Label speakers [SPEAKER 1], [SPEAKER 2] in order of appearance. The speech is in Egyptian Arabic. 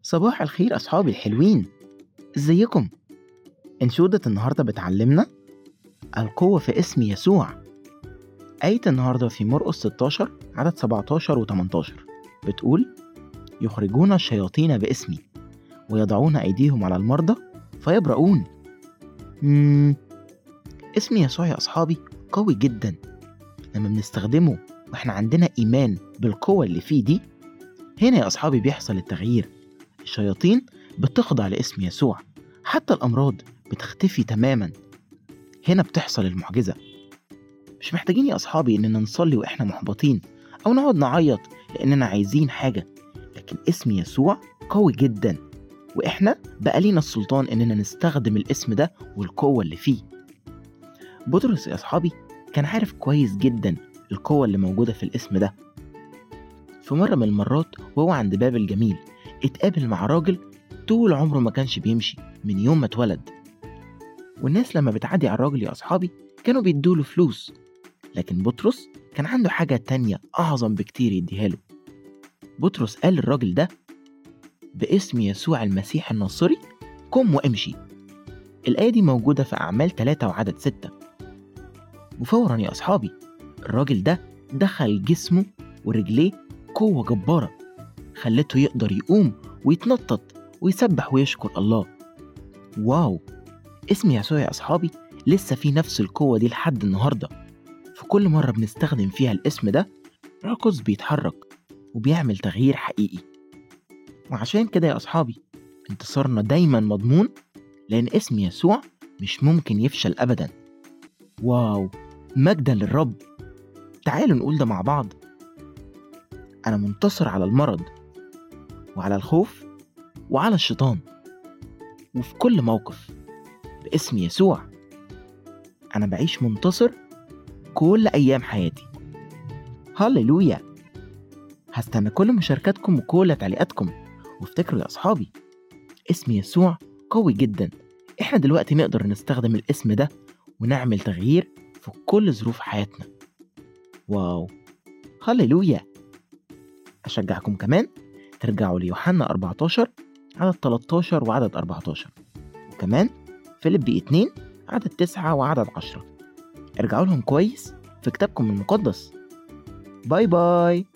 [SPEAKER 1] صباح الخير أصحابي الحلوين إزيكم؟ أنشودة النهاردة بتعلمنا القوة في اسم يسوع آية النهاردة في مرقس 16 عدد 17 و 18 بتقول يخرجون الشياطين باسمي ويضعون أيديهم على المرضى فيبرؤون مم. اسم يسوع يا أصحابي قوي جدا لما بنستخدمه واحنا عندنا إيمان بالقوة اللي فيه دي هنا يا أصحابي بيحصل التغيير الشياطين بتخضع لاسم يسوع حتى الأمراض بتختفي تماما هنا بتحصل المعجزة مش محتاجين يا أصحابي إننا نصلي وإحنا محبطين أو نقعد نعيط لأننا عايزين حاجة لكن اسم يسوع قوي جدا وإحنا بقى لينا السلطان إننا نستخدم الاسم ده والقوة اللي فيه بطرس يا أصحابي كان عارف كويس جدا القوة اللي موجودة في الاسم ده في مرة من المرات وهو عند باب الجميل اتقابل مع راجل طول عمره ما كانش بيمشي من يوم ما اتولد والناس لما بتعدي على الراجل يا أصحابي كانوا بيدوله فلوس لكن بطرس كان عنده حاجة تانية أعظم بكتير يديها له بطرس قال للراجل ده باسم يسوع المسيح الناصري قم وامشي الآية دي موجودة في أعمال 3 وعدد 6 وفورا يا أصحابي الراجل ده دخل جسمه ورجليه قوة جبارة خلته يقدر يقوم ويتنطط ويسبح ويشكر الله واو اسم يسوع يا أصحابي لسه في نفس القوة دي لحد النهاردة في كل مرة بنستخدم فيها الاسم ده القدس بيتحرك وبيعمل تغيير حقيقي وعشان كده يا أصحابي انتصارنا دايما مضمون لأن اسم يسوع مش ممكن يفشل أبدا واو مجدا للرب تعالوا نقول ده مع بعض أنا منتصر على المرض وعلى الخوف وعلى الشيطان وفي كل موقف باسم يسوع أنا بعيش منتصر كل أيام حياتي هللويا هستنى كل مشاركاتكم وكل تعليقاتكم وافتكروا يا أصحابي اسم يسوع قوي جدا احنا دلوقتي نقدر نستخدم الاسم ده ونعمل تغيير في كل ظروف حياتنا واو هللويا أشجعكم كمان ترجعوا ليوحنا 14 عدد 13 وعدد 14 وكمان فيليب 2 عدد 9 وعدد 10 ارجعوا لهم كويس في كتابكم المقدس باي باي